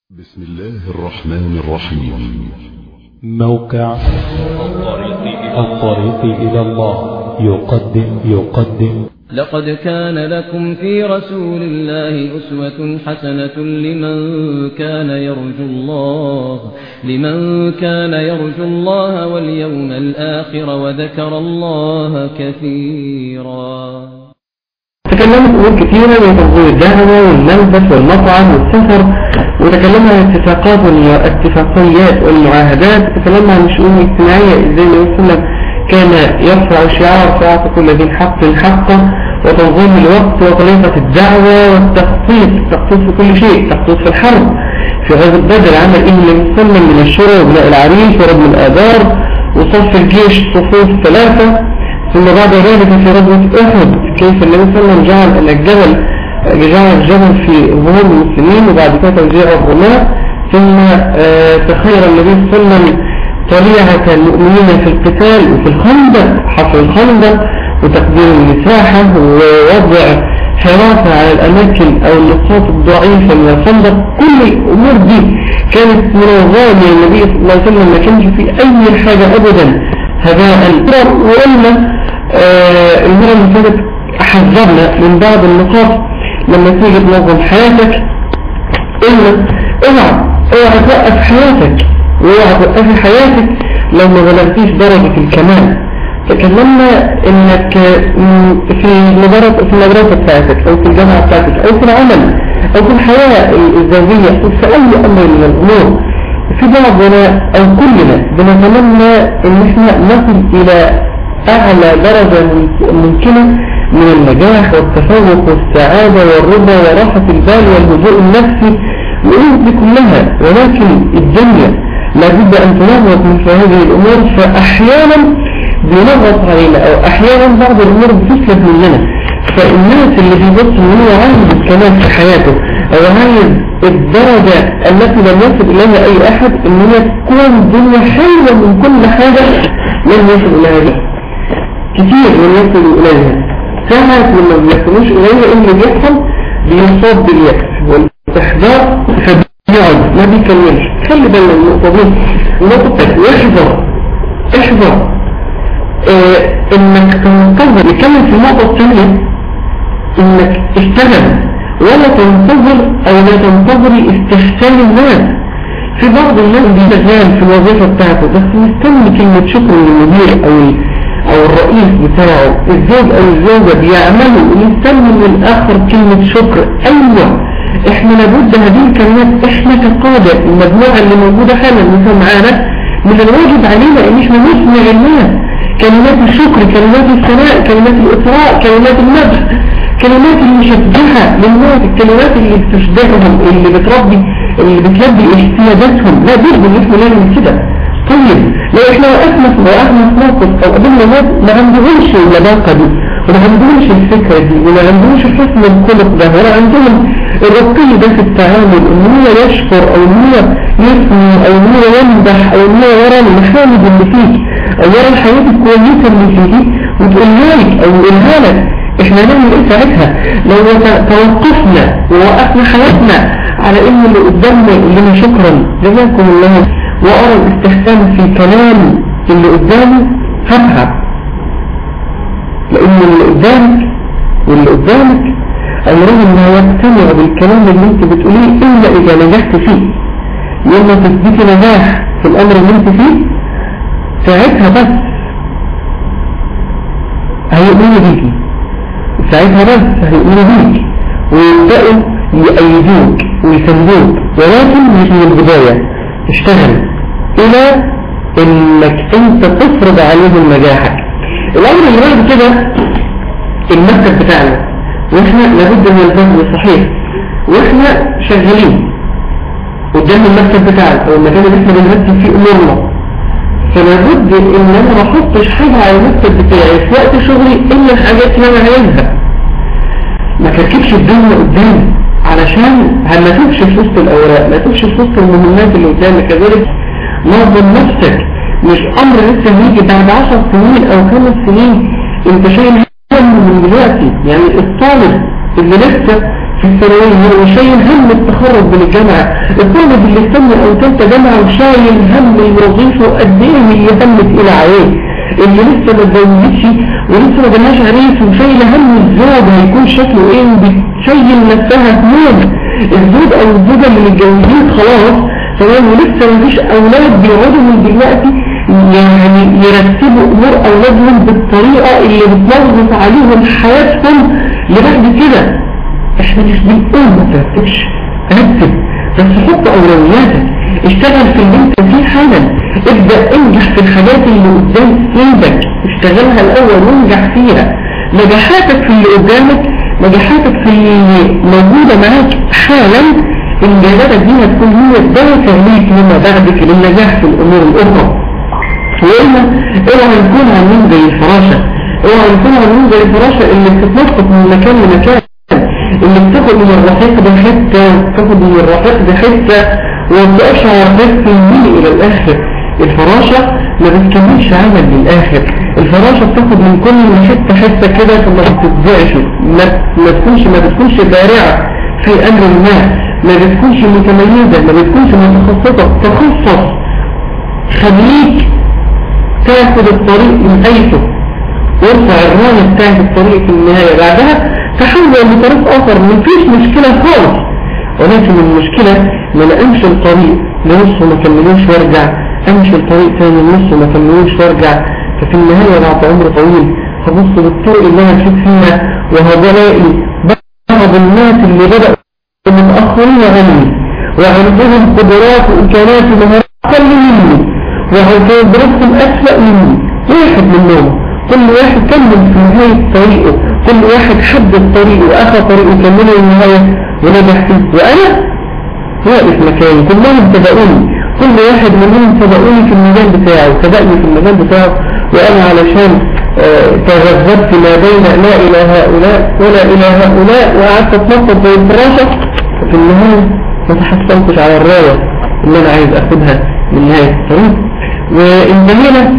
بسم الله الرحمن الرحيم موقع الطريق إلى الله يقدم يقدم لقد كان لكم في رسول الله أسوة حسنة لمن كان يرجو الله لمن كان يرجو الله واليوم الآخر وذكر الله كثيرا تكلمت أمور كثيرة من تنظيم الدعوة والملبس والمطعم والسفر وتكلمنا عن الاتفاقات والاتفاقيات والمعاهدات تكلمنا عن الشؤون الاجتماعية ازاي النبي صلى الله عليه وسلم كان يرفع شعار ساعة كل ذي حق حقه وتنظيم الوقت وطريقة الدعوة والتخطيط التخطيط في كل شيء التخطيط في الحرب في غزوة بدر عمل ايه النبي صلى الله عليه وسلم من الشرى وبناء العريش ورب الآبار وصف الجيش صفوف ثلاثة ثم بعد ذلك في غزوة أحد كيف النبي صلى الله عليه وسلم جعل أن الجبل جعل الجبل في ظهور المسلمين وبعد كده توزيع الرماة ثم آه تخير النبي صلى الله عليه وسلم طليعة المؤمنين في القتال وفي الخندق حفر الخندق وتقدير المساحة ووضع حراسة على الأماكن أو النقاط الضعيفة من الخندق كل الأمور دي كانت منظمة من النبي صلى الله عليه وسلم ما كانش في أي حاجة أبدا هباء وقلنا آه المرة اللي فاتت حذرنا من بعض النقاط لما تيجي تنظم حياتك قلنا اوعى اوعى توقف حياتك واوعى توقفي حياتك لو ما بلغتيش درجة الكمال تكلمنا انك في المدرسة في المدرسة بتاعتك او في الجامعة بتاعتك او في العمل او في الحياة الزوجية او في اي امر من الامور في بعضنا او كلنا بنتمنى ان احنا نصل الى اعلى درجة ممكنة من النجاح والتفوق والسعادة والرضا وراحة البال والهدوء النفسي والأمور دي كلها ولكن الدنيا لابد أن تنغط مثل هذه الأمور فأحيانا بينغط علينا أو أحيانا بعض الأمور بتسلب مننا فالناس اللي بيبص إن هو عايز الكمال في حياته أو عايز الدرجة التي لم يصل إليها أي أحد إن هي تكون الدنيا حلوة من كل حاجة لم يصل إليها دي كتير من يصل إليها ساعات لما ما يكونوش إليها إيه اللي بيحصل بيصاب باليأس والاستحضار فبيقعد ما بيكملش خلي بالنا من النقطة دي نقطة واحذر احذر اه انك تنتظر نتكلم في النقطة الثانية انك اشتغل ولا تنتظر او لا تنتظري استحسان الناس في بعض الناس بيشتغل في الوظيفة بتاعته بس مستني كلمة شكر من المدير او او الرئيس بتاعه الزوج او الزوجة بيعملوا ويستنوا من الاخر كلمة شكر ايوه احنا لابد هذه الكلمات احنا كقادة المجموعة اللي موجودة حالا مثل معانا من الواجب علينا ان احنا نسمع الناس كلمات الشكر كلمات الثناء كلمات الاطراء كلمات المدح كلمات المشجعة للناس الكلمات اللي بتشبههم اللي بتربي اللي بتلبي احتياجاتهم لا بد ان احنا نعمل كده طيب لو احنا وقفنا في وقفنا في موقف او قابلنا ناس ما عندهمش اللباقة دي وما عندهمش الفكرة دي وما عندهمش حسن الخلق ده ولا عندهم الرقي ده في التعامل ان هو يشكر او ان هو يثني او ان هو يمدح او ان هو يرى المحامد اللي فيك او يرى الحياة الكويسة اللي فيك وتقولها لك او يقولها لك احنا نعمل ايه ساعتها لو توقفنا ووقفنا حياتنا على ان اللي قدامنا يقول لنا شكرا جزاكم الله وأرى الاستحسان في كلام اللي قدامي هبهب لأن اللي قدامك واللي قدامك أمرهم ما يقتنع بالكلام اللي انت بتقوليه إلا إذا نجحت فيه لما تثبتي نجاح في الأمر اللي انت فيه ساعتها بس هيؤمنوا بيكي ساعتها بس هيؤمنوا بيك ويبدأوا يأيدوك ويسندوك ولكن مش من البداية اشتغل الى انك انت تفرض عليهم نجاحك الامر اللي بعد كده المكتب بتاعنا واحنا لابد من الفهم صحيح واحنا شغالين قدام المكتب بتاعنا او المكان اللي احنا بنرتب فيه امورنا فلابد ان انا ما احطش حاجه على المكتب بتاعي في وقت شغلي الا الحاجات اللي انا عايزها ما تركبش الدنيا قدامي علشان ما تمشي في وسط الأوراق ما تمشي في وسط المهمات اللي قدامك كذلك نظم نفسك مش أمر لسه هيجي بعد عشر سنين أو خمس سنين أنت شايل هم من دلوقتي يعني الطالب اللي لسه في الثانوية وشايل هم التخرج من الجامعة الطالب اللي استنى او تالتة جامعة وشايل هم الوظيفة وقد ايه هي هم تقيلة عليه اللي لسه ما اتجوزتش ولسه ما جالهاش عريس وشايله هم الزوج هيكون شكله ايه وبتشيل نفسها هموم الزوج او الزوجة اللي متجوزين خلاص تمام ولسه ما فيش اولاد بيقعدوا من دلوقتي يعني يرتبوا امور اولادهم بالطريقة اللي بتنظف عليهم حياتهم لبعد كده احنا مش بنقول ما ترتبش رتب بس حط اولوياتك اشتغل في اللي انت فيه حالا ابدأ انجح في الحاجات اللي قدام ايدك اشتغلها الاول وانجح فيها نجاحاتك في اللي قدامك نجاحاتك في اللي موجودة معاك حالا انجازاتك دي هتكون هي الدرجة ليك لما بعدك للنجاح في الامور الاخرى وإلا اوعى نكون عاملين زي الفراشة اوعى نكون عاملين زي الفراشة اللي بتتنطط من مكان لمكان اللي بتاخد من الرحيق ده حتة تاخد من الرحيق ده حتة ومبقاش عارفين تنمي الى الاخر الفراشة ما بتكملش عمل للاخر الفراشة بتاخد من كل حتة حتة كده فما بتتزعش ما, ما تكونش ما بتكونش بارعة في امر ما ما بتكونش متميزة ما بتكونش متخصصة تخصص خليك تاخد الطريق من حيثه وارفع الراية بتاعت الطريق في النهاية بعدها تحول لطريق اخر مفيش مشكلة خالص ولكن المشكلة ان انا امشي الطريق لنصه ما كملوش وارجع امشي الطريق تاني لنصه ما كملوش وارجع ففي النهاية بعد عمر طويل هبص بالطرق اللي انا مشيت فيها وهبلاقي بعض الناس اللي بدأوا متأخرين عني وعندهم قدرات وامكانات ومهارات اقل مني وهيدرسهم أسوأ مني واحد منهم كل واحد كمل في نهاية طريقه كل واحد حدد طريقه وأخذ طريقه كمله للنهاية ونجح فيه وأنا واقف مكاني كلهم سبقوني كل واحد منهم سبقوني في المجال بتاعه سبقني في المجال بتاعه وأنا علشان تغذبت ما بين لا إلى هؤلاء ولا إلى هؤلاء وقعدت أتنطط زي الفراشة وفي النهاية ما تحصلتش على الراية اللي أنا عايز أخدها من نهاية الطريق وانتهينا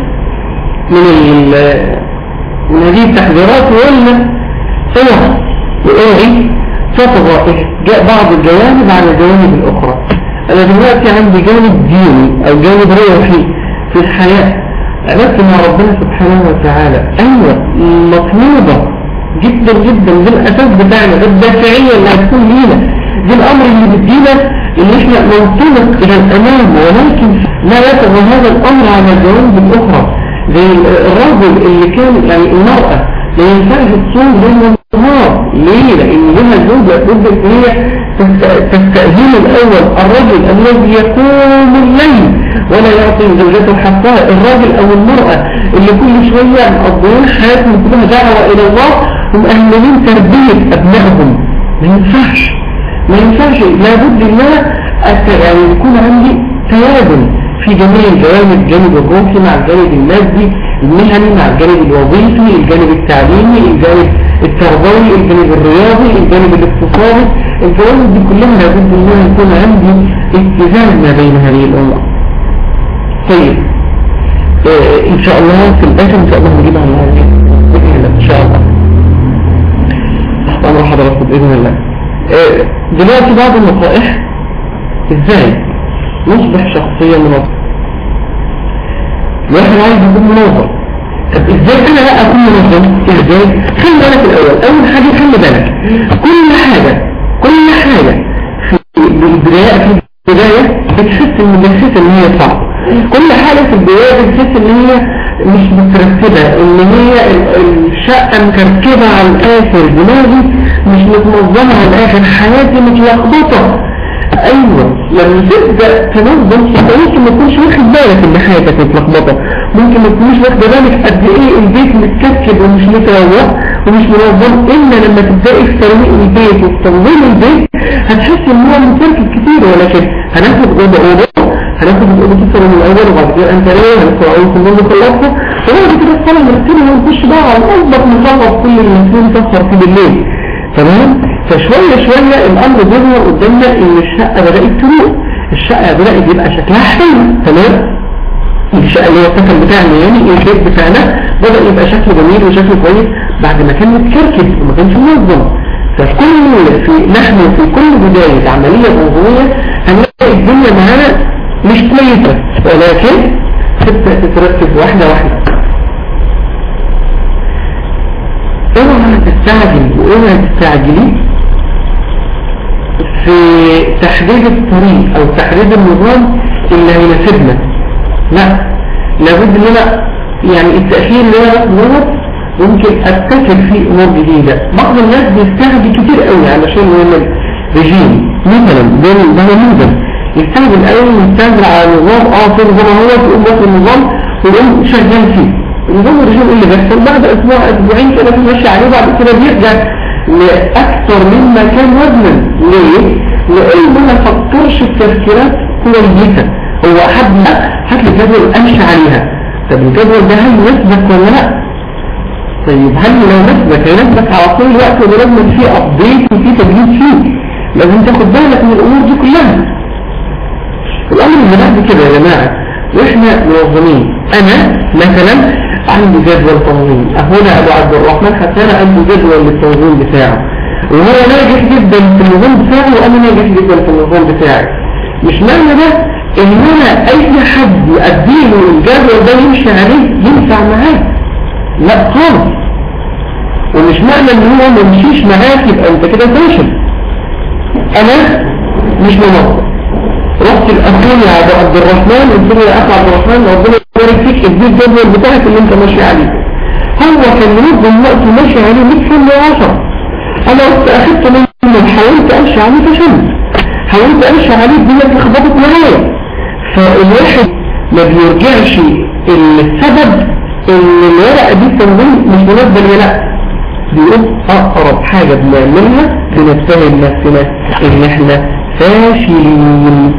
من من هذه التحذيرات وقلنا اوعى واوعي تطغى جاء بعض الجوانب على الجوانب الاخرى انا دلوقتي عندي جانب ديني او جانب روحي في الحياة علاقتي مع ربنا سبحانه وتعالى ايوه مطلوبة جدا جدا ده الاساس بتاعنا ده الدافعية اللي هتكون لينا دي الامر اللي بيدينا ان احنا ننطلق الى الامام ولكن لا يطغى هذا الامر على الجوانب الاخرى زي الرجل اللي كان يعني المرأة ما ينفعش تصوم ليل ونهار ليه؟ لان لها زوج لابد ان هي تستأذين الاول الرجل الذي يقوم الليل ولا يعطي زوجته حقها الراجل او المرأة اللي كل شوية مقضيين حياتهم كلها دعوة الى الله ومؤهلين تربية ابنائهم ما ينفعش ما ينفعش لابد ان انا يعني يكون عندي توازن في جميع الجوانب الجانب الروحي مع الجانب المادي المهني مع الجانب الوظيفي الجانب التعليمي الجانب التربوي الجانب الرياضي الجانب الاقتصادي الجوانب دي كلها لابد ان يكون عندي اتزان ما بين هذه الامور طيب آه ان شاء الله في الاخر ان شاء الله نجيب عن هذه باذن الله ان شاء الله تحت امر حضراتكم باذن الله آه دلوقتي بعض النصائح ازاي نصبح شخصية منظمة الواحد عايز يكون منظم طب ازاي انا لا اكون منظم ازاي خلي بالك الاول اول حاجة خلي بالك كل حاجة كل حاجة في البداية في البداية بتحس ان بتحس ان هي صعبة كل حاجة في البداية بتحس ان هي مش مترتبة ان هي الشقة مكركبة على الاخر دماغي مش متنظمة على الاخر حياتي متلخبطة ايوه لما تبدا تنظم انت ممكن ما تكونش واخد بالك ان حياتك متلخبطه ممكن ما تكونش واخد بالك قد ايه البيت متكتب ومش متروق ومش منظم الا لما تبداي في ترويق البيت وفي تنظيم البيت هتحس ان هو متركب كتير ولكن هناخد اوضه اوضه هناخد الاوضه تكسر من الاول وبعد كده انت ليه هندخل اول كلهم نخلصها وبعد كده الصلاه نرتبها ونخش بقى على الاصبح نخلص كل اللي المسلمين تسهر فيه بالليل تمام فشوية شوية الأمر ظهر قدامنا إن الشقة بدأت تروق الشقة بدأت يبقى شكلها حلو تمام الشقة اللي هو السكن بتاعنا يعني البيت بتاعنا بدأ يبقى شكله جميل وشكله كويس بعد ما كان متكركب وما كانش منظم فكل في نحن في كل بداية عملية منظومية هنلاقي الدنيا معانا مش كويسة ولكن تبدأ تترتب واحدة واحدة اوعى تستعجل واوعى تستعجلي في تحديد الطريق او تحديد النظام اللي هيناسبنا لا لابد ان انا يعني التأخير اللي انا بس ممكن ابتكر فيه امور جديدة بعض الناس بيستعجل كتير قوي علشان يعمل رجيم مثلا ده ده نموذج يستعجل قوي يستعجل على نظام اه في نظام هو يقوم بس النظام ويقوم شغال فيه النظام الرجيم اللي بيحصل بعد اسبوع اسبوعين كده بيمشي عليه بعد كده بيرجع لاكثر مما كان وزنا ليه؟ لانه ما فكرش التفكيرات كويسه هو حد هات لي جدول امشي عليها طب الجدول ده هل يثبت ولا لا؟ طيب هل لو نسبك هينسبك على طول الوقت ولا لازم فيه ابديت وفيه تجديد فيه لازم تاخد بالك من الامور دي كلها الامر اللي بعد كده يا جماعه واحنا منظمين انا مثلا عندي جدول تنظيم هنا ابو عبد الرحمن حسان عنده جدول للتنظيم بتاعه وهو ناجح جدا في النظام بتاعه وانا ناجح جدا في النظام بتاعي مش معنى ده ان انا اي حد يأديله الجدول ده يمشي عليه ينفع معاه لا خالص ومش معنى ان هو ما يمشيش معاك يبقى انت كده فاشل انا مش منظم رحت الاخوي يا ابو عبد الرحمن قلت له يا اخو عبد الرحمن ربنا يبارك فيك اديك الجدول بتاعك اللي انت ماشي عليه هو كان منظم وقته ماشي عليه 100 سنه و10 انا قلت اخدت منه حاولت امشي عليه فشلت حاولت امشي عليه الدنيا اتلخبطت معايا فالواحد ما بيرجعش السبب ان الورقه دي تنظيم مش مناسبه ليا لا بيقول اقرب حاجه بنعملها بنتهم نفسنا ان احنا فاشلين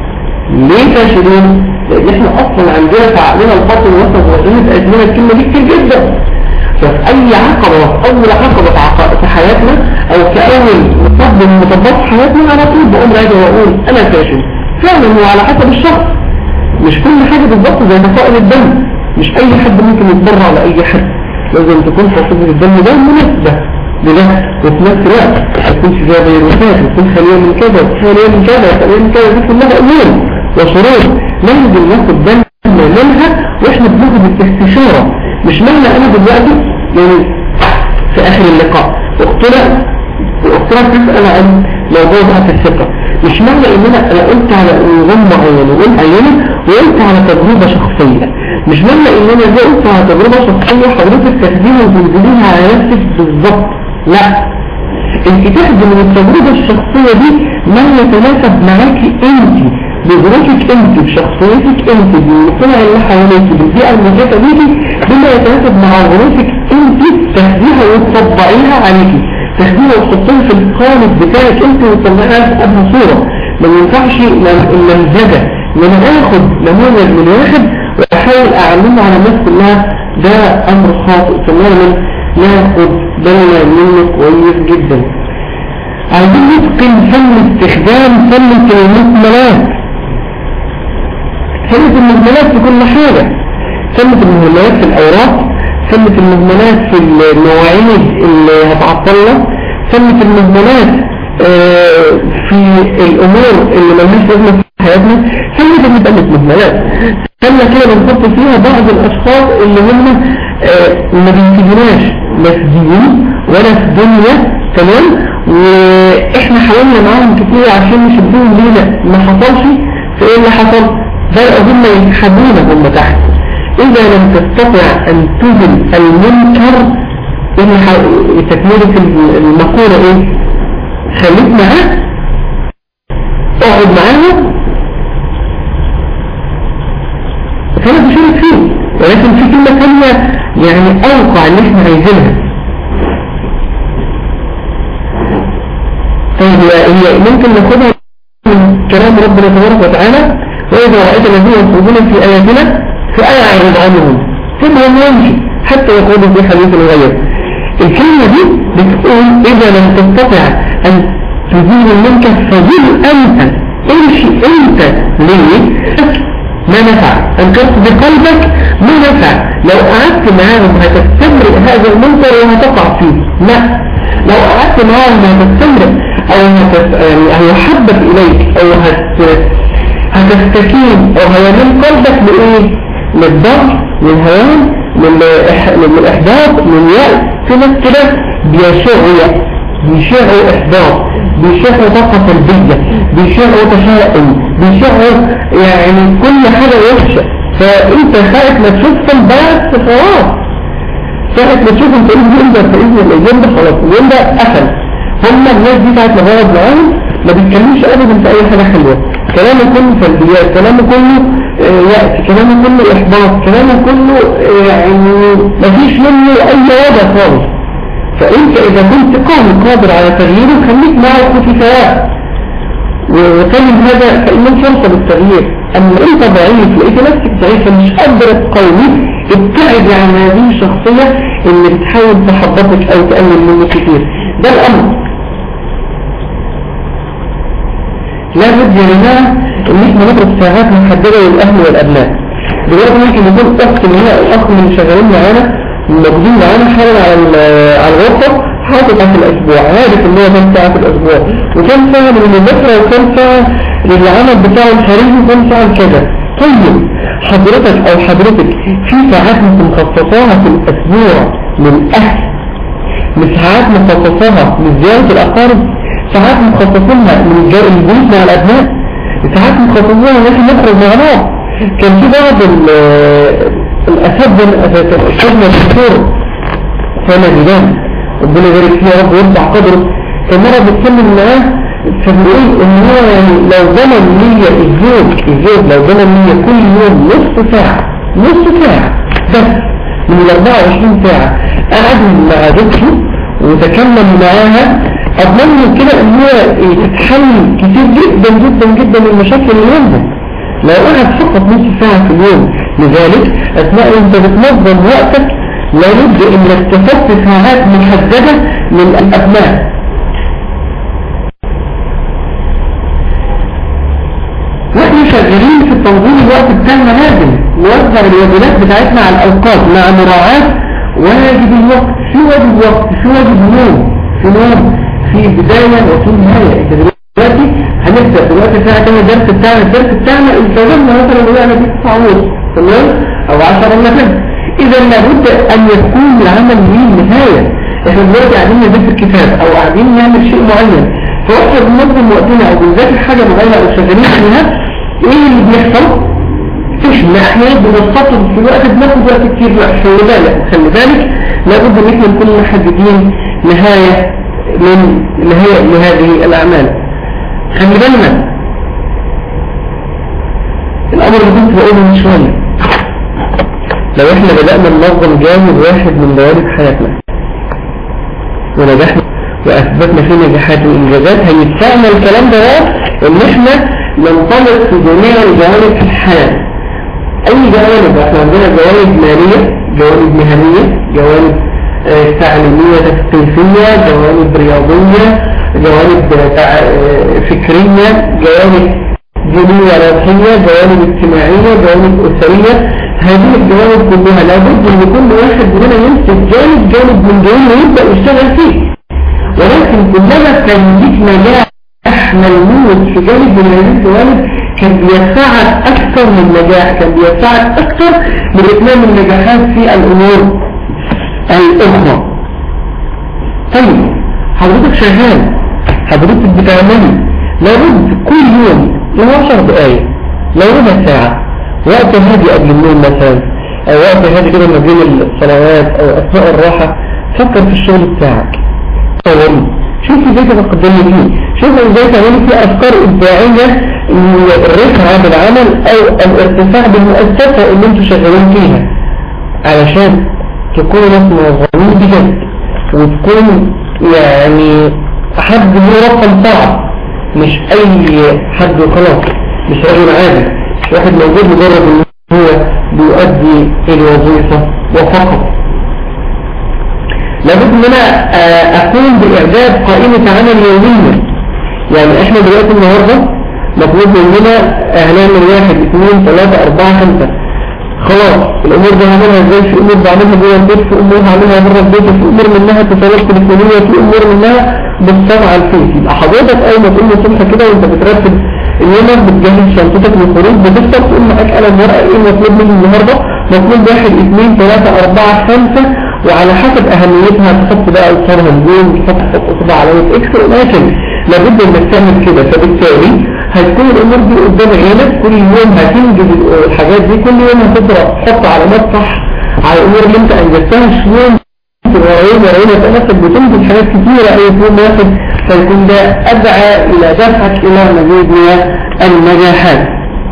ليه فاشلين؟ لان احنا اصلا عندنا في عقلنا الباطن واحنا صغيرين بقت لنا الكلمه دي كتير جدا ففي اي عقبه اول عقبه عق- في حياتنا او كاول مطب من مطبات حياتنا على طول بقوم راجع واقول انا فاشل فعلا هو على حسب الشخص مش كل حاجه بالظبط زي فصائل الدم مش اي حد ممكن يتبرع على اي حد لازم تكون فصيلة الدم ده مناسبة لده وفي نفس الوقت ما تكونش فيها فيروسات وتكون خالية من كذا وخالية من كذا وخالية من كذا دي كلها امور وشروط لازم ناخد دم منها واحنا بناخد الاستشارة مش معنى انا دلوقتي يعني في اخر اللقاء اختنا واختنا تسأل عن موضوع ضعف الثقة مش معنى ان انا انا قلت على نظام معين وقلت عينه وقلت على تجربة شخصية مش معنى ان انا دي قلت على تجربة شخصية حضرتك تاخديها وتنزليها على نفسك بالظبط لا انت تاخدي من التجربة الشخصية دي ما يتناسب معاكي انت بظروفك انت بشخصيتك انت بالمجتمع اللي حواليك بالبيئة المحيطة بيكي بما يتناسب مع ظروفك انت تاخديها وتطبعيها عليكي تاخديها وتحطيها في القالب بتاعك انت وتطلعيها في ابها صورة ما ينفعش المنزجة ان انا اخد نموذج من واحد واحاول اعلمه على الناس كلها ده امر خاطئ تماما ناخد بالنا منه كويس جدا عايزين نتقن فن استخدام فن المهملات فن المهملات في كل حاجة فن المهملات في الاوراق فن المهملات في المواعيد اللي هتعطلنا فن المهملات آه في الامور اللي ملهاش لازمه في حياتنا فن بنبقى مهملات خلنا كده بنحط فيها بعض الاشخاص اللي هم آه ما بينتجناش لا في دين ولا في دنيا تمام واحنا حاولنا معاهم كتير عشان نشدهم لينا ما حصلش فايه اللي حصل بقى هم يسحبونا هم تحت اذا لم تستطع ان تزل المنكر اللي تكملة المقولة ايه خليك معاه اقعد معاه فانا بشارك فيه ولكن في كلمة ثانية يعني اوقع اللي احنا عايزينها طيب هي ممكن ناخدها من كلام ربنا تبارك وتعالى واذا رأيت الذين يصدون في اياتنا فآية عرض عنهم سيبهم يمشي حتى يقولوا في حديث غير الكلمة دي بتقول اذا لم تستطع ان تزيل المنكر فزيل انت امشي انت ليه ما نفع انكرت بقلبك ما نفع لو قعدت معاهم هتستمر هذا المنكر وهتقع فيه لا لو قعدت معاهم هتستمر او هتس... يعني هيحبب اليك او هت... هتستكين او هيميل قلبك لايه للضغط للهوان للإح... للاحباط لليأس في ناس كده بيشعوا بيشعوا احباط بيشعوا طاقة سلبية بيشعوا تشاؤم بيشعوا يعني كل حاجة وحشة فانت خايف ما تشوفهم بس خلاص ساعة ما تشوفهم تقول اليوم ده بإذن الله اليوم ده خلاص اليوم ده قفل هم الناس دي ساعة ما بقعد معاهم ما بيتكلمش ابدا في اي حاجة حلوة كلامه كله سلبيات كلامه كله آه، يأس كلامه كله احباط كلامه كله آه، يعني ما فيش منه اي وضع خالص فانت اذا كنت قوي قادر على تغييره خليك معه في سواء وكلم هذا فإنه فرصة للتغيير أما أنت ضعيف لقيت نفسك ضعيفة مش قادر تقومي ابتعد عن هذه الشخصية اللي بتحاول تحبطك أو تقلل منك كتير ده الأمر لا بد يا جماعة ان احنا نضرب ساعات محددة للأهل والأبناء دلوقتي ممكن يكون أخت من هنا الأخ من اللي شغالين معانا موجودين معانا حالا على ال- على الغرفة حاطط في الأسبوع عارف ان هو كام ساعة في الأسبوع وكم ساعة للمذاكرة وكم ساعة للعمل بتاعه الخارجي وكم ساعة لكذا طيب حضرتك أو حضرتك في ساعات انت مخصصاها في الأسبوع للأهل مساعات مخصصاها لزيارة الأقارب ساعات مخصصينها من الجو- الجلوس مع الأبناء ساعات مخصصينها ان احنا نخرج مع بعض كان في بعض ال- الأساتذة من أساتذة الشيخنا الدكتور سامع جدان ربنا يبارك فيه يا رب ويرفع قدره كان مرة بتكلم معاه فبيقول ان هو يعني لو ضمن ليا الزوج الزوج لو ضمن ليا كل يوم نصف ساعة نصف ساعة بس من ال 24 ساعة قعد مع زوجته وتكلم معاها اضمن له كده ان هو تتحل كتير جدا جدا جدا من مشاكل اليوم ده لو قعد فقط نصف ساعة في اليوم لذلك اثناء انت بتنظم وقتك لابد انك تحط ساعات محددة للابناء واحنا شغالين في تنظيم الوقت بتاعنا لازم نوزع الواجبات بتاعتنا على الاوقات مع مراعاة واجب الوقت في واجب وقت في واجب نوم في نوم في بداية وفي نهاية انت دلوقتي هنبدأ دلوقتي الساعة 8 الدرس بتاعنا الدرس بتاعنا التزمنا مثلا بدأنا في 9 ونص تمام او 10 الا كده اذا لابد ان يكون العمل ليه نهاية احنا دلوقتي قاعدين ندرس الكتاب او قاعدين نعمل شيء معين فاحنا بننظم وقتنا او بنذاكر حاجة معينة او شغالين فيها ايه اللي بيحصل فيش ناحية بنستطرد في الوقت بناخد وقت كتير لا خلي بالك خلي بالك لابد ان احنا نكون محددين نهاية من نهاية لهذه الاعمال خلي بالنا الامر اللي كنت بقوله من شوية لو احنا بدأنا ننظم جانب واحد من جوانب حياتنا ونجحنا واثبتنا فيه نجاحات وانجازات هيدفعنا الكلام ده بقى ان احنا ننطلق في جميع الجوانب في الحياة اي جوانب احنا عندنا جوانب مالية جوانب مهنية جوانب آه، تعليمية تثقيفية جوانب رياضية جوانب آه، تع- آه، فكرية جوانب دينية روحية جوانب اجتماعية جوانب أسرية هذه الجوانب كلها لابد ان كل واحد مننا يمسك جانب جانب من دول ويبدأ يشتغل فيه ولكن كلما كان ليك نجاح ملموس في جانب من هذه الجوانب كان بيدفعك أكثر من نجاح كان بيدفعك أكثر من إتمام النجاحات في الأمور الأخرى طيب حضرتك شغال حضرتك بتعملي لابد كل يوم لو 10 دقايق لو ربع ساعة وقت هادي قبل النوم مثلا أو وقت هادي كده ما بين الصلوات أو أثناء الراحة فكر في الشغل بتاعك طوري شوفي ازاي تتقدمي فيه شوفي ازاي تعملي فيه افكار ابداعيه الرفعه بالعمل او الارتفاع بالمؤسسه اللي انتوا شغالين فيها علشان تكونوا ناس منظمين بجد وتكون يعني حد له رقم صعب مش اي حد وخلاص مش رجل عادي مش واحد موجود مجرد ان هو بيؤدي الوظيفه وفقط لابد ان انا آه، اقوم باعداد قائمة عمل يوميا يعني احنا دلوقتي النهاردة مطلوب مننا هنعمل واحد اثنين ثلاثة اربعة خمسة خلاص الامور دي هعملها ازاي في امور بعملها جوه البيت في امور هعملها بره البيت في امور منها اتصالات تليفونيه في امور منها بالطبع على الفيس يبقى حضرتك اول ما تقوم الصبح كده وانت بترتب اليومك بتجهز شنطتك للخروج بتفطر تقول معاك قلم ورقه ايه المطلوب مني النهارده مطلوب واحد اثنين ثلاثه اربعه خمسه وعلى حسب اهميتها تحط بقى اصدارها الجول تحط تحط اصبع علامه اكس ولكن لابد انك تعمل كده فبالتالي هتكون الامور دي قدام عينك كل يوم هتنجز الحاجات دي كل يوم هتقرا تحط علامات صح على الامور اللي انت انجزتها شويه ورايين ورايين تلاقي نفسك بتنجز حاجات كتيره اي يوم واحد فيكون ده ادعى الى دفعك الى مزيد من النجاحات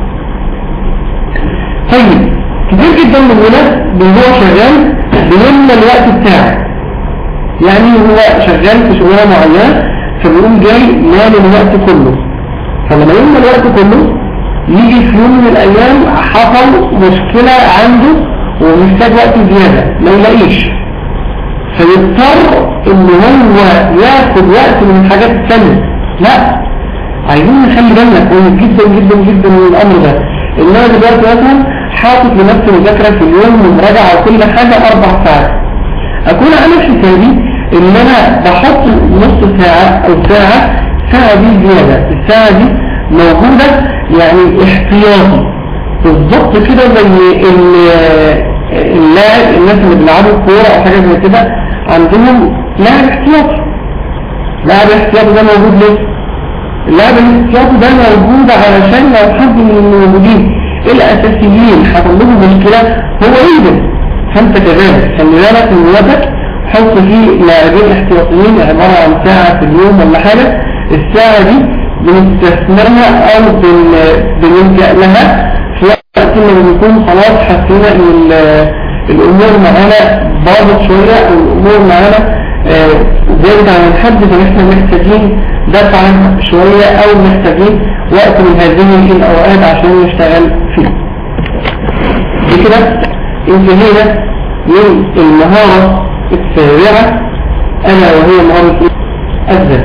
طيب كتير جدا من الناس وهو شغال بيملى الوقت بتاعه يعني هو شغال في شغلانه معينه فبيقوم جاي مال الوقت كله فلما يملى الوقت كله يجي في يوم من الايام حصل مشكلة عنده ومحتاج وقت زيادة ما يلاقيش فيضطر ان هو ياخد وقت من الحاجات الثانية لا عايزين نخلي بالنا كويس جدا جدا جدا من الامر ده ان انا دلوقتي مثلا حاطط لنفسي مذاكرة في اليوم ومراجعة وكل حاجة اربع ساعات اكون عامل حسابي ان انا بحط نص ساعة او ساعة ساعة دي زيادة الساعة دي موجودة يعني احتياطي بالظبط كده زي اللاعب الناس اللي بيلعبوا كورة او حاجة زي كده عندهم لاعب احتياطي لاعب احتياطي ده موجود ليه؟ اللاعب الاحتياطي ده موجود علشان لو حد من الموجودين الاساسيين حصل لهم مشكلة هو يقدر فانت كذلك خلي بالك من وقتك حط فيه لاعبين احتياطيين عبارة عن ساعة في اليوم ولا حاجة الساعة دي بنستثمرها او بنلجأ لها في وقت لما بنكون خلاص حسينا ان الامور معانا باظت شوية او الامور معانا زادت عن الحد فنحن محتاجين دفعا شوية او محتاجين وقت من هذه الاوقات عشان نشتغل فيه دي كده انتهينا من المهارة السابعة الا وهي مهارة الذات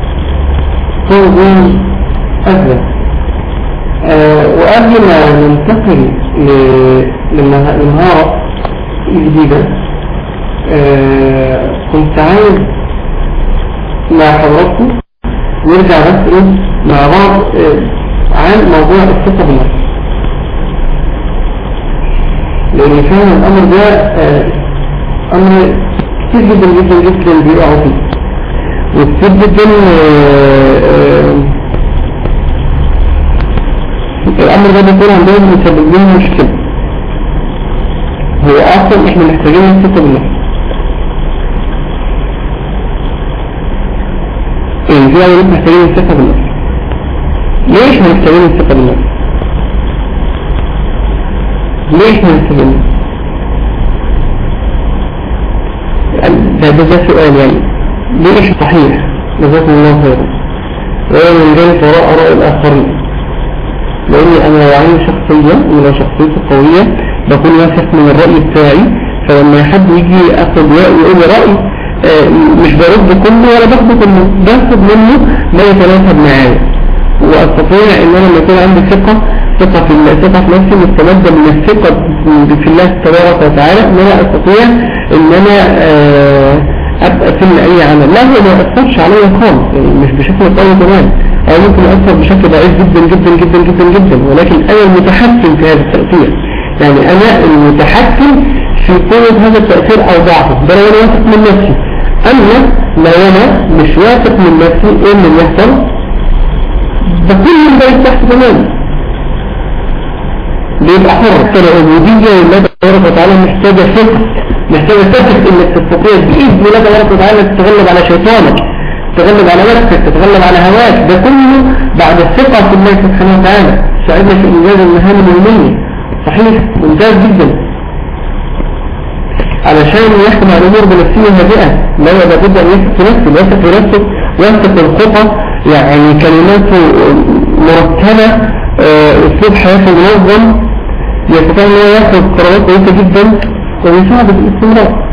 تنظيم الذات أه وقبل ما ننتقل للمهارة الجديدة أه كنت عايز مع حضراتكم نرجع بس ايه مع بعض أه عن موضوع الثقة بالنفس لان فعلا الامر ده امر كتير جدا جدا جدا بيقعوا فيه وكتير جدا الامر ده بيكون عندهم مسبب لهم مشكلة هو اصلا احنا محتاجين الثقة بالنفس يعني في اول محتاجين الثقة بالنفس ليش محتاجين الثقة بالنفس ليش محتاجين ده ده, ده سؤال يعني ليش صحيح جزاكم الله خيرا وهو من جانب وراء آراء الآخرين لأني أنا لو عندي شخصية ولو شخصيتي قوية بكون واثق من الرأي بتاعي فلما حد يجي أخذ يقول لي رأي آه مش برد كله ولا باخده كله باخد منه ما يتناسب معايا وأستطيع إن أنا لما يكون عندي ثقة ثقة في الله ثقة في نفسي مستمدة من الثقة في الله تبارك وتعالى إن أنا أستطيع إن أنا آه ابقى في اي عمل لا هو ما يأثرش عليا خالص يعني مش بشكل قوي كمان او ممكن يأثر بشكل ضعيف جدا جدا جدا جدا جدا ولكن انا المتحكم في هذا التأثير يعني انا المتحكم في قوة هذا التأثير او ضعفه ده لو انا واثق من نفسي اما لو انا مش واثق من نفسي ايه اللي يحصل ده كل ده تحت تماما بيبقى حر العبودية لله تبارك وتعالى محتاجة فكر محتاجة ثقة انك تستطيع بإذن الله تبارك وتعالى تتغلب على شيطانك تتغلب على نفسك تتغلب على هواك ده كله بعد الثقة في الله سبحانه وتعالى ساعدنا في إنجاز المهام اليومية صحيح ممتاز جدا علشان يحكم على الأمور بنفسية هادئة لا لابد أن يثق في نفسه يثق في نفسه يثق في الخطة يعني كلماته مرتبة أسلوب حياته منظم يستطيع أن ياخذ قرارات كويسة جدا ويساعد في الاستمرار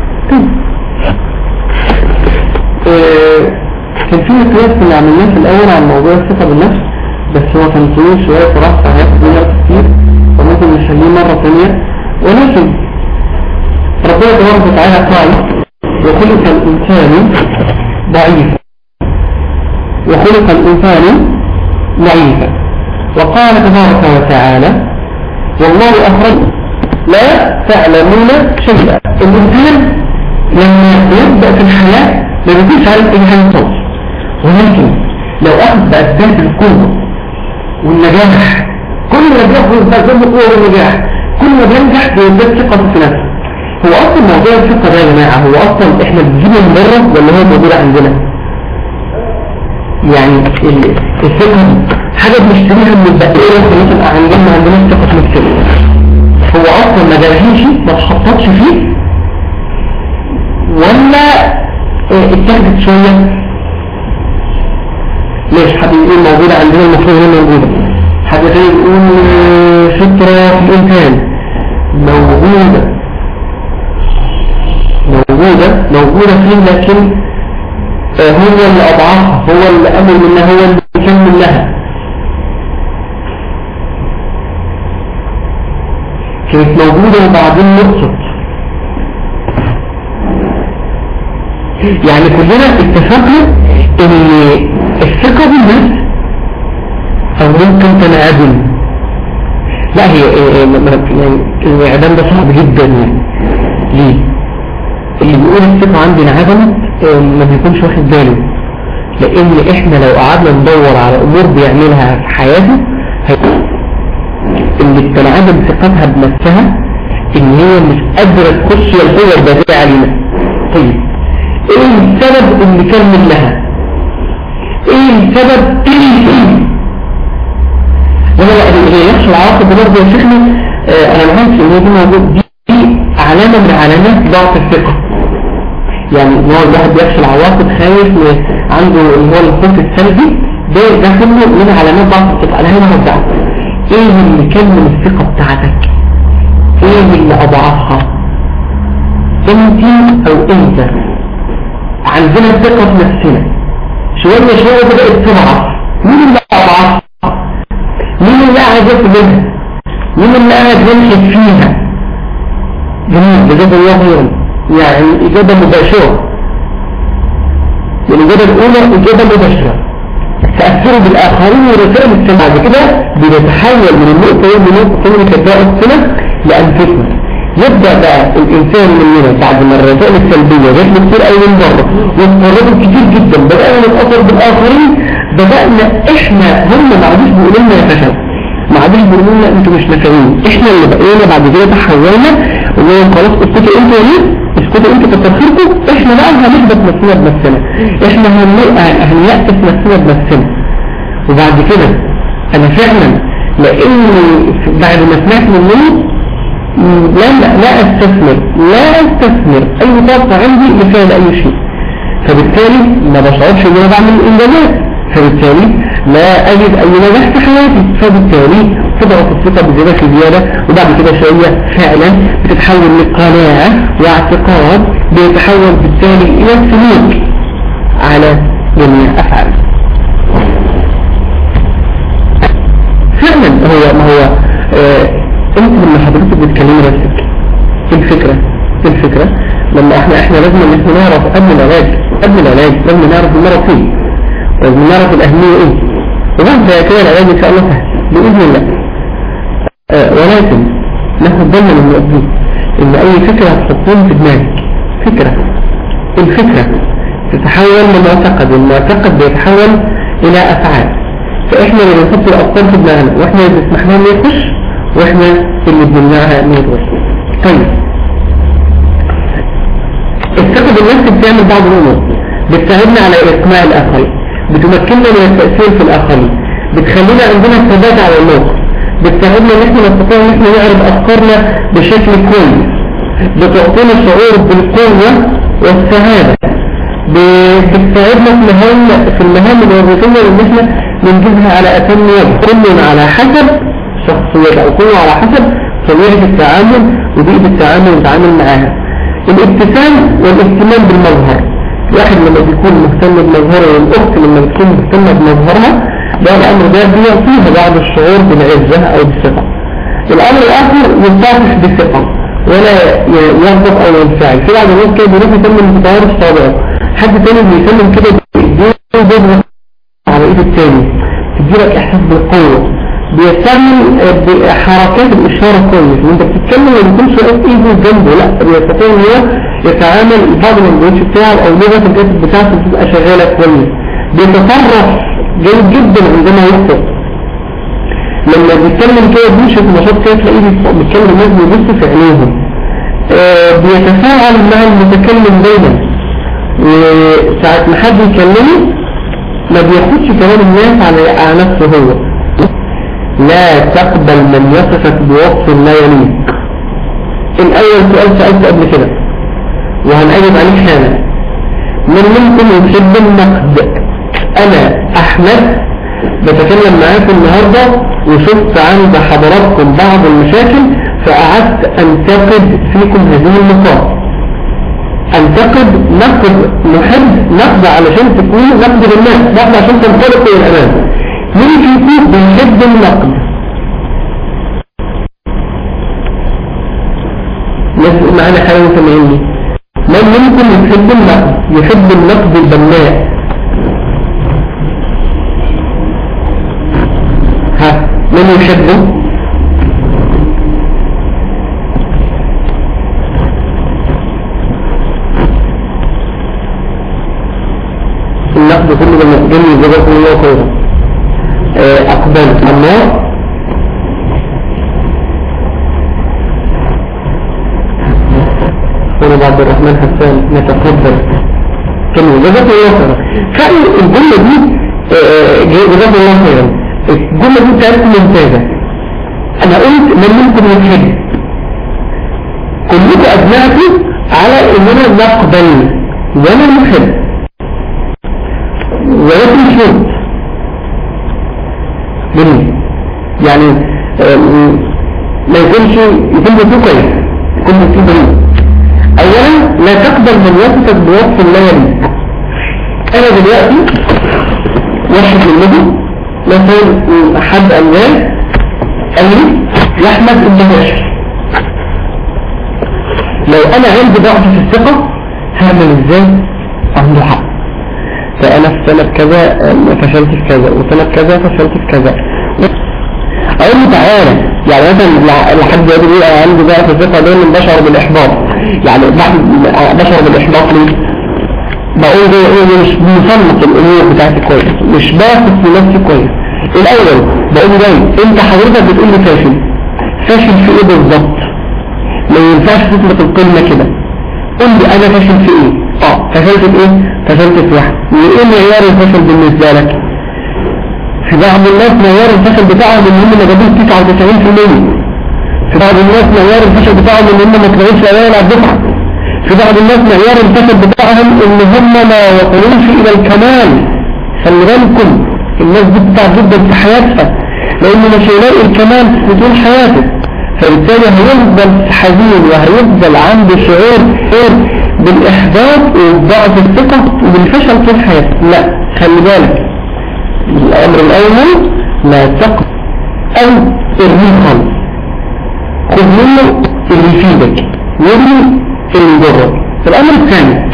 كان في مقياس اللي عملناه في الأول عن موضوع الثقة بالنفس بس هو كان طويل شوية صراحة هياخد مني وقت كتير فممكن نخليه مرة ثانية ولكن ربنا تبارك وتعالى قال وخلق الإنسان ضعيفا وخلق الإنسان ضعيفا وقال تبارك وتعالى والله أخرج لا تعلمون شيئا الإنسان لما يبدأ في الحياة ما بيكونش عارف ايه هيوصل ولكن لو أخذ بأسباب القوة والنجاح كل ما بياخد بأسباب القوة والنجاح كل ما بينجح بيزداد ثقة في نفسه هو أصلا موضوع الثقة ده يا جماعة هو أصلا إحنا بنجيبه من بره ولا هو موجود عندنا؟ يعني ال- الثقة دي حاجة بنشتريها من البقية مثلا عندنا ما عندناش ثقة في نفسنا هو أصلا ما جالهيش ما اتحطتش فيه ولا اه، اتاخدت شوية ليش حد يقول موجودة عندنا المفروض هي موجودة حد تاني يقول اه، فطرة في الإنسان موجودة موجودة موجودة فيه لكن اه، هو اللي أضعفها هو اللي أمر منها هو اللي يكمل لها كانت موجودة وبعدين نقصت يعني كلنا اتفقنا ان الثقة بالنفس او ممكن تنعدم لا هي إيه إيه ما- ما- يعني الانعدام ده صعب جدا يعني ليه اللي بيقول الثقة عندي انعدمت إيه، ما بيكونش واخد باله لان احنا لو قعدنا ندور على امور بيعملها في حياته هي- اللي بتنعدم ثقتها بنفسها ان هي مش قادرة تخش القوة البديعة علينا طيب ايه السبب اللي كمل لها ايه السبب ولا لا اللي يحصل عواقب برضه يا شيخنا آه، انا معاك ان هي دي موجود دي دي علامة من علامات ضعف الثقة يعني ان هو الواحد بيحصل عواقب خايف من- عنده اللي هو الخوف السلبي ده ده كله من علامات ضعف الثقة انا هنا هرجع ايه اللي كمل الثقة بتاعتك ايه اللي اضعفها انت او انت عندنا ثقة في نفسنا شوية شوية بدأت تضعف مين اللي اضعفها مين اللي قاعد ياكل منها مين اللي قاعد ينحت فيها جميل بجد الله خيرا يعني إجابة مباشرة الإجابة الأولى إجابة مباشرة تأثروا بالآخرين ورسائل السماء بكده بنتحول من النقطة يوم لنقطة ثانية كباء السنة لأنفسنا يبدأ بقى الإنسان مننا بعد ما الرسائل السلبية جات له كتير أوي من بره واتقربت كتير جدا بدأنا نتأثر بالآخرين بدأنا إحنا هم ما عادوش بيقولوا لنا يا فشل ما عادوش بيقولوا لنا أنتوا مش نافعين إحنا اللي بقينا بعد كده تحولنا قلنا لهم خلاص اسكتوا أنتوا ليه اسكتوا أنتوا كتر خيركم إحنا بقى هنثبت نفسنا بنفسنا إحنا هن- هنيأس نفسنا بنفسنا وبعد كده أنا فعلا لأني بعد ما سمعت منهم لا لا لا استثمر لا استثمر اي طاقة عندي لفعل اي شيء فبالتالي ما بشعرش ان انا بعمل انجازات فبالتالي لا اجد اي نجاح في حياتي فبالتالي تضغط الثقة بزيادة في زيادة وبعد كده شوية فعلا بتتحول لقناعة واعتقاد بيتحول بالتالي الى سلوك على جميع افعاله فعلا هو ما هو آه انت لما حضرتك بتكلمي نفسك ايه الفكرة ايه الفكرة لما احنا احنا لازم ان احنا نعرف قبل العلاج قبل العلاج لازم نعرف المرض فين لازم نعرف الاهمية ايه وبعد كده العلاج ان شاء الله سهل باذن الله آه ولكن ناخد بالنا من النقطة دي ان اي فكرة هتحطين في دماغك فكرة الفكرة تتحول لمعتقد المعتقد بيتحول الى افعال فاحنا اللي بنحط الافكار في دماغنا واحنا اللي بنسمح لها ان يخش واحنا اللي بنمنعها ان يخش طيب الثقة بالنفس بتعمل بعض الامور بتساعدنا على اقناع الاخرين بتمكننا من التأثير في الاخرين بتخلينا عندنا ثبات على الموقف بتساعدنا ان احنا نستطيع ان احنا نعرض افكارنا بشكل كويس بتعطينا شعور بالقوة والسعادة بتساعدنا في مهام في المهام الوظيفية اللي احنا بنجيبها على اتم وجه كل على حسب شخصيته او كله على حسب طبيعة التعامل وبيئة التعامل والتعامل معاها الابتسام والاهتمام بالمظهر الواحد لما بيكون مهتم بمظهره والاخت لما بتكون مهتمة بمظهرها ده الامر ده بيعطيها بعض الشعور بالعزة او بالثقة الامر الاخر ينطبق بالثقة ولا ي- يغضب او ينفعل في بعض الناس كده بيروح يسلم بطوارئ صابعه حد تاني بيسلم كده بايديه وبيضغط على ايد التاني تديلك احساس بالقوة بيستعمل آه، بحركات الاشارة كويس وانت بتتكلم ما بيكونش واقف ايده جنبه لا بيستطيع ان هو يتعامل بعض الانجليزي بتاعه او لغة الجسد بتاعته بتبقى شغالة كويس بيتصرف جيد جدا عندما يخطئ لما بيتكلم كده بيمشي في نشاط كده تلاقيه بيت- بيتكلم الناس بيبص في عينيهم آه، بيتفاعل مع المتكلم دايما وساعة ما حد يكلمه ما بياخدش كلام الناس على على نفسه هو لا تقبل من يصفك بوصف لا يليق الأول سؤال سألت قبل كده وهنأجب عليه حالا من منكم يحب النقد أنا أحمد بتكلم معاكم النهاردة وشفت عند حضراتكم بعض المشاكل فقعدت أنتقد فيكم هذه النقاط انتقد نقد نحب نقد علشان تكون نقد للناس نقد عشان تنطلق الى الامام مين فيكم بيحب النقد ناس معانا حاجه سامعيني من منكم يحب النقد يحب النقد البناء ها من يحبه النقد كله لما جميل جزاكم الله خيرا آه، أقبل الله أنا عبد الرحمن حسان نتقبل كمل جزاكم الله خيرا فعلا الجملة دي آه، آه، جزاكم الله خيرا الجملة دي بتاعتكم ممتازة أنا قلت من منكم يحب كلكم أجمعتوا على إننا نقبل ولا نحب ولكن شرط جميل يعني آم، ما يكونش يكون فيه كويس يكون فيه بريء اولا لا تقبل من وصفك بوصف لا يليق انا دلوقتي واحد منهم مثلا حد قال قال لي يا احمد انت وحش لو انا عندي ضعف في الثقه هعمل ازاي عنده حق فأنا في سنة كذا آم، فشلت في كذا وسنة كذا فشلت في كذا أقول له تعالى يعني مثلا لع- لحد يقول لي أنا عندي بقى في الثقة دايما بشعر بالإحباط يعني بعد بشعر بالإحباط ليه؟ بقول ده إيه مش مصنف الأمور بتاعتي كويس مش باخد في نفسي كويس الأول بقول له دايما أنت حضرتك بتقول لي فاشل فاشل في إيه بالظبط؟ ما ينفعش تطلق الكلمة كده قل لي انا فاشل في ايه اه فشلت في ايه فشلت في واحد وايه معيار الفشل بالنسبة لك في بعض الناس معيار الفشل بتاعهم ان هم ما جابوش 99% في بعض الناس معيار الفشل بتاعهم ان هم ما طلعوش اوائل على الدفعة في بعض الناس معيار الفشل بتاعهم ان هم ما وصلوش الى الكمال خلي بالكم الناس دي بتتعب جدا في حياتها لانه مش هيلاقي الكمال في طول حياته فبالتالي هيفضل حزين وهيفضل عنده شعور شعور بالإحباط وضعف الثقة وبالفشل طول حياته لا خلي بالك الأمر الأول لا تقف أو ارميه خالص خذ منه اللي يفيدك وارمي اللي يضرك الأمر الثاني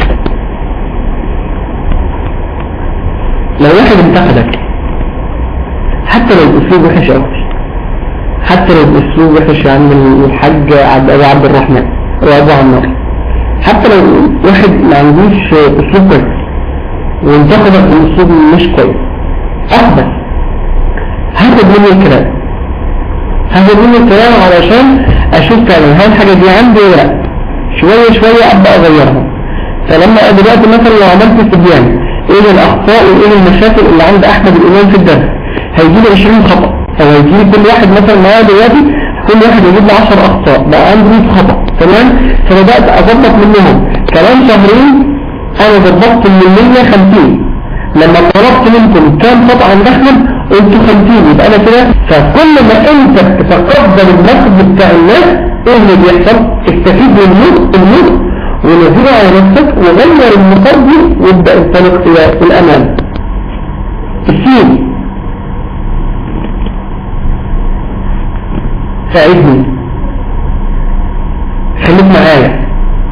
لو واحد انتقدك حتى لو الأسلوب وحش أوي حتى لو الاسلوب وحش يا عم الحاج عبد ابو عبد الرحمن او ابو عمار حتى لو واحد ما عندوش اسلوب كويس وانتقدك باسلوب مش كويس احبس هاخد منه الكلام هاخد منه الكلام علشان اشوف فعلا هل الحاجه دي عندي ولا لا شويه شويه ابدا اغيرها فلما دلوقتي مثلا لو عملت استبيان ايه الاخطاء وايه المشاكل اللي عند احمد الامام في الدرس هيجي لي 20 خطأ او هيجي لي كل واحد مثلا معايا دلوقتي كل واحد يجيب لي 10 اخطاء بقى عندي 100 خطأ تمام فبدات اظبط منهم كلام شهرين انا ظبطت من 150 لما طلبت منكم كام خطأ عند احمد قلتوا 50 يبقى انا كده فكل ما انت تتقبل النقد بتاع الناس ايه اللي بيحصل استفيد من النقد النقد ونزله على نفسك وغير المقدم وابدا انطلق الى الامام السين ساعدني خليك معايا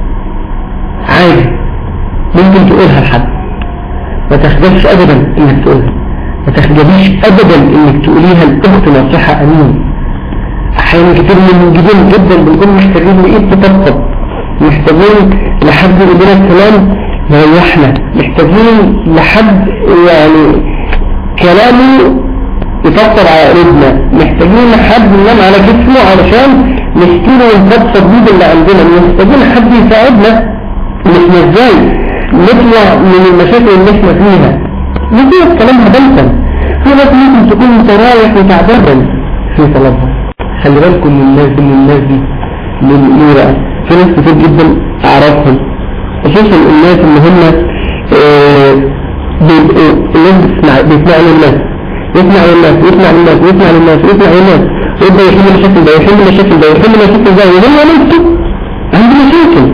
عادي ممكن تقولها لحد ما تخجلش ابدا انك تقولها ما تخجليش ابدا انك تقوليها الاخت نصيحة امين احيانا كتير من الموجودين جدا بنكون محتاجين لايه تطبطب محتاجين لحد يقول لنا الكلام يريحنا محتاجين لحد يعني كلامه يطبطب على قلوبنا محتاجين حد ينام على جسمه علشان نشتري ونطبطب بيه اللي عندنا محتاجين حد يساعدنا مش ازاي نطلع من المشاكل اللي احنا فيها نقول كلامها بلسا في ناس ممكن تكون انت رايح وتعبان في طلبها خلي بالكم من الناس دي من الناس دي من ايه بقى في ناس كتير جدا اعرفهم خصوصا الناس اللي هم آه، بيبقوا الناس بتسمع بيسمعوا للناس يسمع للناس يسمع للناس يسمع للناس يسمع للناس ويبدا يحل المشاكل ده يحل المشاكل ده يحل المشاكل ده وهو نفسه عنده مشاكل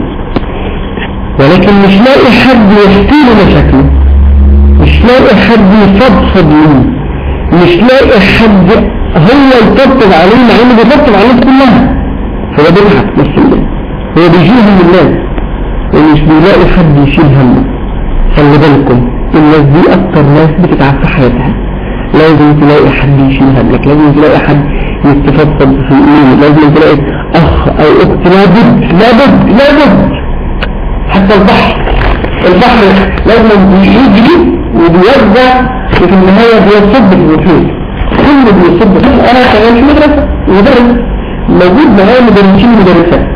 ولكن مش لاقي حد يحكي له مشاكله مش لاقي حد يفضفض له مش لاقي حد هو يطبطب عليه مع انه بيطبطب على الناس كلها فهو بيضحك بس هو بيشيل هم الناس ومش بيلاقي حد يشيل همه خلي بالكم الناس دي اكتر ناس بتتعب في حياتها لازم تلاقي حد يشيل همك لازم تلاقي حد يتفضل في الايمان لازم تلاقي اخ او اخت لابد لابد لابد حتى البحر البحر لازم بيجري وبيوزع وفي النهاية بيصب في المحيط كله بيصب في انا شغال في مدرسة مدرس موجود معايا مدرسين مدرسات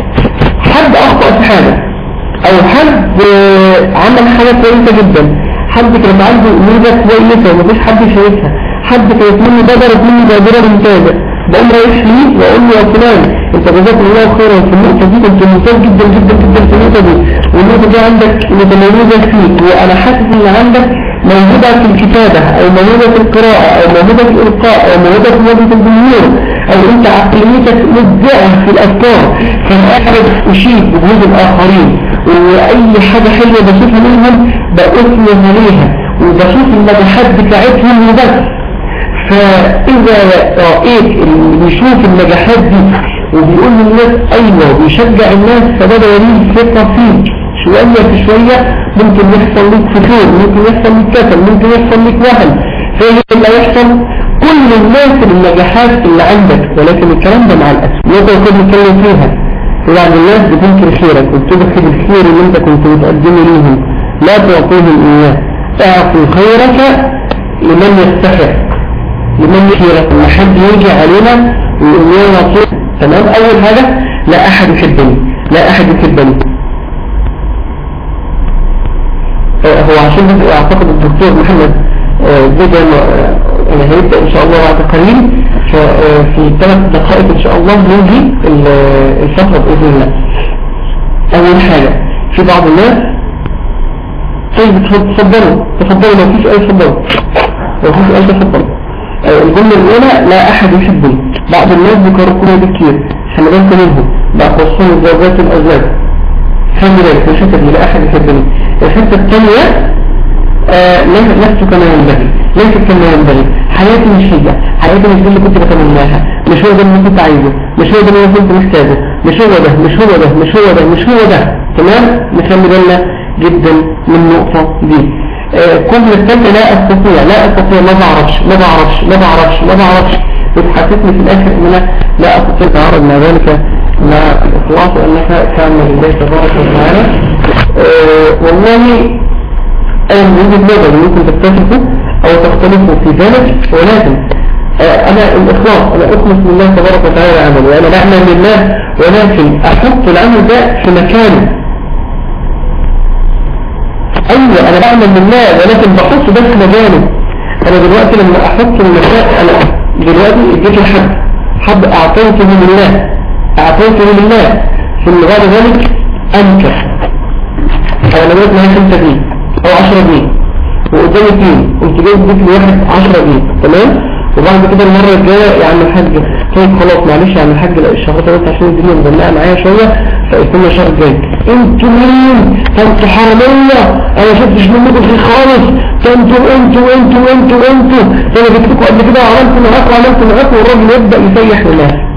حد اخطأ في حاجة او حد آه، عمل حاجة كويسة جدا حد كانت عنده ميزة كويسة ومفيش حد شايفها حد كانت مني بدرت مني بادرة ممتازة بقوم رايح ليه واقول له يا فلان انت جزاك الله خيرا في النقطة دي كنت ممتاز جدا جدا جدا في النقطة دي والنقطة دي عندك متميزة فيك وانا حاسس ان عندك موجودة في الكتابة او موجودة في القراءة او موجودة في الالقاء او موجودة في وظيفة الجمهور او انت عقليتك مبدعة في الافكار فانا قاعد اشيد بجهود الاخرين واي حاجة حلوة بشوفها منهم باثني عليها وبشوف النجاحات بتاعتهم وبس فإذا رأيت اللي بيشوف النجاحات دي وبيقول للناس أيوة وبيشجع الناس فده دليل ثقة فيك شوية في شوية ممكن يحصل لك فتور ممكن يحصل لك كسل ممكن يحصل لك وهن فايه اللي هيحصل كل الناس النجاحات اللي عندك ولكن الكلام ده مع الأسف نقطة كنت نتكلم فيها في بعض الناس بتنكر خيرك وبتبخل الخير اللي انت كنت بتقدمه ليهم لا تعطيهم إياه اعطي خيرك لمن يستحق لمن يخيرك لما حد يجي علينا ويقول لنا نصير تمام اول حاجة لا احد يحبني لا احد يحبني آه، هو عشان بس اعتقد الدكتور محمد آه، زيد آه، يعني هيبدأ ان شاء الله بعد قليل في ثلاث دقائق ان شاء الله ننهي ال- الفترة باذن الله اول حاجة في بعض الناس طيب تفضلوا تفضلوا لو فيش اي تفضلوا لو فيش اي تفضلوا آه، الجملة الأولى لا أحد يحبني بعض الناس بيكرروا دي كتير خلي بالك منهم بقى خصوصا الزوجات والأزواج خلي بالك من الحتة دي لا أحد يحبني الحتة الثانية آه، ليس- لست كما ينبغي ليست كما ينبغي حياتي مش هي حياتي مش دي اللي كنت بتمناها مش هو ده اللي كنت عايزه مش هو ده اللي أنا كنت محتاجه مش هو ده مش هو ده مش هو ده مش هو ده تمام نخلي بالنا جدا من النقطة دي آه، كل الثالثة لا استطيع لا استطيع ما بعرفش ما بعرفش ما بعرفش ما بعرفش بتحسسني في الاخر ان انا لا استطيع تعرض مع ذلك مع الاخلاص وانك تعمل لله تبارك وتعالى آه، والله انا من وجهة نظري ممكن تتفقوا او تختلفوا في ذلك ولكن آه، انا الاخلاص انا اخلص لله تبارك وتعالى عمل وانا بعمل لله ولكن احط العمل ده في مكانه ايوه انا بعمل لله ولكن بحط ده في مجاله انا دلوقتي لما احط المكان انا دلوقتي اديت لحد حد اعطيته لله اعطيته لله ثم بعد ذلك انكر او انا قلت معايا 5 جنيه او 10 جنيه وقدامي اثنين قلت جاي اديت لواحد 10 جنيه تمام وبعد كده المرة الجاية يا عم الحاج طيب خلاص معلش يا عم الحاج لا الشهر ده بس عشان الدنيا مزنقة معايا شوية فاستنى الشهر الجاي انتوا مين؟ ده انتوا حرامية انا ما شفتش منكم شيء خالص ده انتوا انتوا انتوا انتوا انتوا ده انا جبت لكم قبل كده وعملت معاكم وعملت معاكم والراجل يبدأ يسيح لله